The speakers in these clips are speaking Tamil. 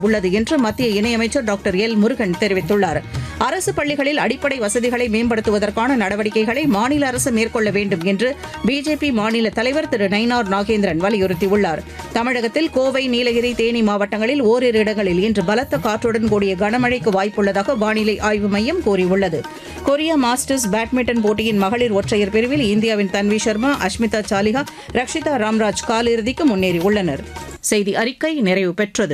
உள்ளது என்று மத்திய இணையமைச்சர் டாக்டர் எல் முருகன் தெரிவித்துள்ளார் அரசு பள்ளிகளில் அடிப்படை வசதிகளை மேம்படுத்துவதற்கான நடவடிக்கைகளை மாநில அரசு மேற்கொள்ள வேண்டும் என்று பிஜேபி மாநில தலைவர் திரு நயினார் நாகேந்திரன் வலியுறுத்தியுள்ளார் தமிழகத்தில் கோவை நீலகிரி தேனி மாவட்டங்களில் ஓரிரு இடங்களில் இன்று பலத்த காற்றுடன் கூடிய கனமழைக்கு வாய்ப்புள்ளதாக வானிலை ஆய்வு மையம் கூறியுள்ளது கொரியா மாஸ்டர்ஸ் பேட்மிண்டன் போட்டியின் மகளிர் ஒற்றையர் பிரிவில் இந்தியாவின் தன்வி சர்மா அஷ்மிதா சாலிஹா ரக்ஷிதா ராம்ராஜ் காலிறுதிக்கு முன்னேறியுள்ளனர் செய்தி அறிக்கை நிறைவு பெற்றது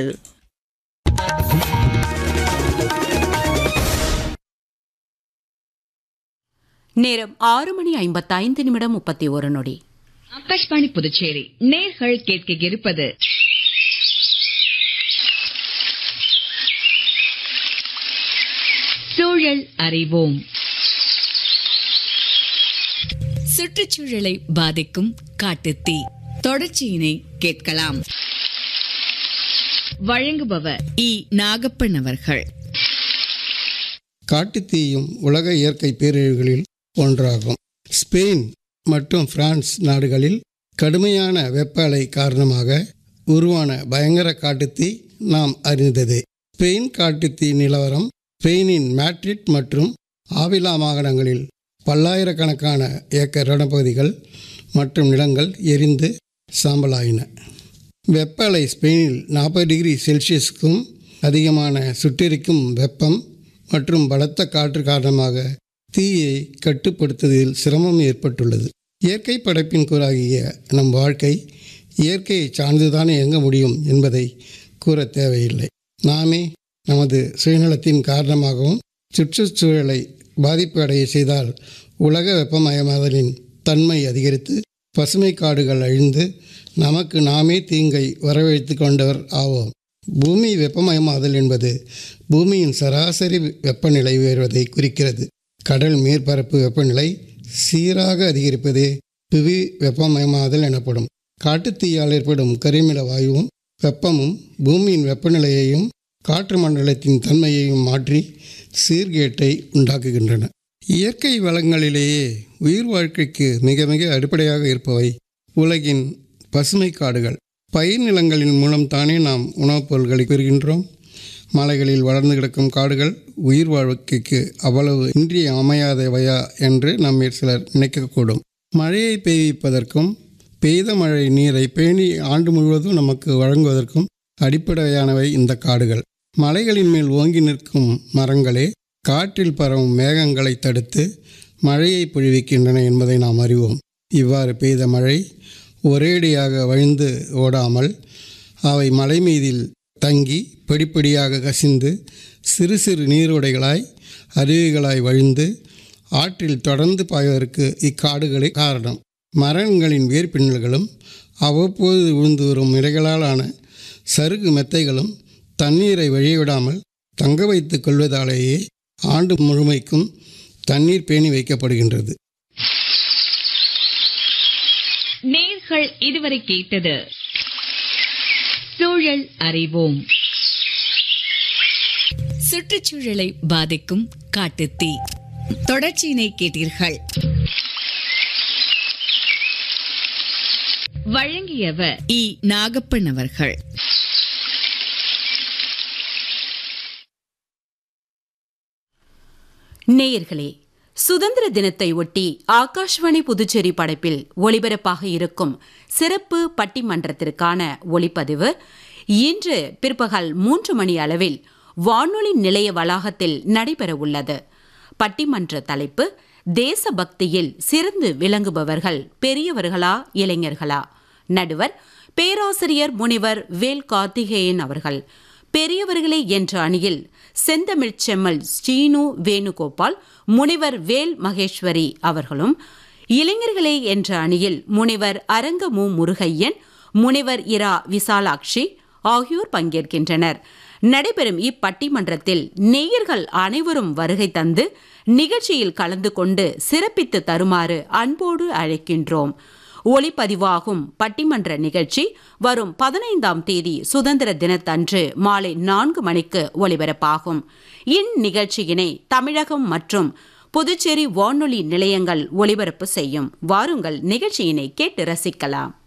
நேரம் ஆறு மணி ஐம்பத்தைந்து நிமிடம் முப்பத்தி ஒரு நொடி ஆகாஷ்வாணி புதுச்சேரி நேர்கள் கேட்க இருப்பது சூழல் அறிவோம் சுற்றுச்சூழலை பாதிக்கும் காட்டுத்தீ தொடர்ச்சியினை கேட்கலாம் வழங்குபவர் இ நாகப்பன் அவர்கள் காட்டுத்தீயும் உலக இயற்கை பேரழிவுகளில் ஒன்றாகும் ஸ்பெயின் மற்றும் பிரான்ஸ் நாடுகளில் கடுமையான வெப்ப அலை காரணமாக உருவான பயங்கர காட்டுத்தீ நாம் அறிந்ததே ஸ்பெயின் காட்டுத்தீ நிலவரம் ஸ்பெயினின் மேட்ரிட் மற்றும் ஆவிலா மாகாணங்களில் பல்லாயிரக்கணக்கான ஏக்கர் வனப்பகுதிகள் மற்றும் நிலங்கள் எரிந்து சாம்பலாயின வெப்ப அலை ஸ்பெயினில் நாற்பது டிகிரி செல்சியஸுக்கும் அதிகமான சுட்டெரிக்கும் வெப்பம் மற்றும் பலத்த காற்று காரணமாக தீயை கட்டுப்படுத்துவதில் சிரமம் ஏற்பட்டுள்ளது இயற்கை படைப்பின் கூறாகிய நம் வாழ்க்கை இயற்கையை சார்ந்துதான் இயங்க முடியும் என்பதை கூற தேவையில்லை நாமே நமது சுயநலத்தின் காரணமாகவும் சுற்றுச்சூழலை பாதிப்பு அடைய செய்தால் உலக வெப்பமயமாதலின் தன்மை அதிகரித்து பசுமை காடுகள் அழிந்து நமக்கு நாமே தீங்கை வரவழைத்து கொண்டவர் ஆவோம் பூமி வெப்பமயமாதல் என்பது பூமியின் சராசரி வெப்பநிலை உயர்வதை குறிக்கிறது கடல் மேற்பரப்பு வெப்பநிலை சீராக அதிகரிப்பதே புவி வெப்பமயமாதல் எனப்படும் காட்டுத்தீயால் ஏற்படும் கரிமில வாயுவும் வெப்பமும் பூமியின் வெப்பநிலையையும் காற்று மண்டலத்தின் தன்மையையும் மாற்றி சீர்கேட்டை உண்டாக்குகின்றன இயற்கை வளங்களிலேயே உயிர் வாழ்க்கைக்கு மிக மிக அடிப்படையாக இருப்பவை உலகின் பசுமை காடுகள் பயிர் நிலங்களின் மூலம் தானே நாம் உணவுப் பொருட்களை பெறுகின்றோம் மலைகளில் வளர்ந்து கிடக்கும் காடுகள் உயிர் வாழ்க்கைக்கு அவ்வளவு இன்றிய அமையாதவையா என்று நம்மில் சிலர் நினைக்கக்கூடும் மழையை பெய்விப்பதற்கும் பெய்த மழை நீரை பேணி ஆண்டு முழுவதும் நமக்கு வழங்குவதற்கும் அடிப்படையானவை இந்த காடுகள் மலைகளின் மேல் ஓங்கி நிற்கும் மரங்களே காற்றில் பரவும் மேகங்களை தடுத்து மழையை பொழிவிக்கின்றன என்பதை நாம் அறிவோம் இவ்வாறு பெய்த மழை ஒரேடியாக வழிந்து ஓடாமல் அவை மலை மீதில் தங்கி படிப்படியாக கசிந்து சிறு சிறு நீரோடைகளாய் அருவிகளாய் வழிந்து ஆற்றில் தொடர்ந்து பாய்வதற்கு இக்காடுகளே காரணம் மரங்களின் வேர்பின்னல்களும் அவ்வப்போது விழுந்து வரும் இலைகளாலான சருகு மெத்தைகளும் தண்ணீரை வழிவிடாமல் தங்க வைத்துக் கொள்வதாலேயே ஆண்டு முழுமைக்கும் தண்ணீர் பேணி வைக்கப்படுகின்றது நேர்கள் இதுவரை கேட்டது சூழல் அறிவோம் சுற்றுச்சூழலை பாதிக்கும் காட்டுத்தீ தொடர்ச்சியினை கேட்டீர்கள் வழங்கியவர் இ நாகப்பன் அவர்கள் நேயர்களே சுதந்திர தினத்தை ஒட்டி ஆகாஷ்வாணி புதுச்சேரி படைப்பில் ஒளிபரப்பாக இருக்கும் சிறப்பு பட்டிமன்றத்திற்கான ஒளிப்பதிவு இன்று பிற்பகல் மூன்று மணி அளவில் வானொலி நிலைய வளாகத்தில் நடைபெறவுள்ளது பட்டிமன்ற தலைப்பு தேசபக்தியில் சிறந்து விளங்குபவர்கள் பெரியவர்களா இளைஞர்களா நடுவர் பேராசிரியர் முனிவர் வேல் கார்த்திகேயன் அவர்கள் பெரியவர்களே என்ற அணியில் செந்தமிழ் செம்மல் ஸ்ரீனு வேணுகோபால் முனிவர் வேல் மகேஸ்வரி அவர்களும் இளைஞர்களே என்ற அணியில் முனிவர் அரங்கமு முருகையன் முனிவர் இரா விசாலாட்சி ஆகியோர் பங்கேற்கின்றனர் நடைபெறும் இப்பட்டிமன்றத்தில் நேயர்கள் அனைவரும் வருகை தந்து நிகழ்ச்சியில் கலந்து கொண்டு சிறப்பித்து தருமாறு அன்போடு அழைக்கின்றோம் ஒளிப்பதிவாகும் பட்டிமன்ற நிகழ்ச்சி வரும் பதினைந்தாம் தேதி சுதந்திர தினத்தன்று மாலை நான்கு மணிக்கு ஒலிபரப்பாகும் இந்நிகழ்ச்சியினை தமிழகம் மற்றும் புதுச்சேரி வானொலி நிலையங்கள் ஒலிபரப்பு செய்யும் வாருங்கள் நிகழ்ச்சியினை கேட்டு ரசிக்கலாம்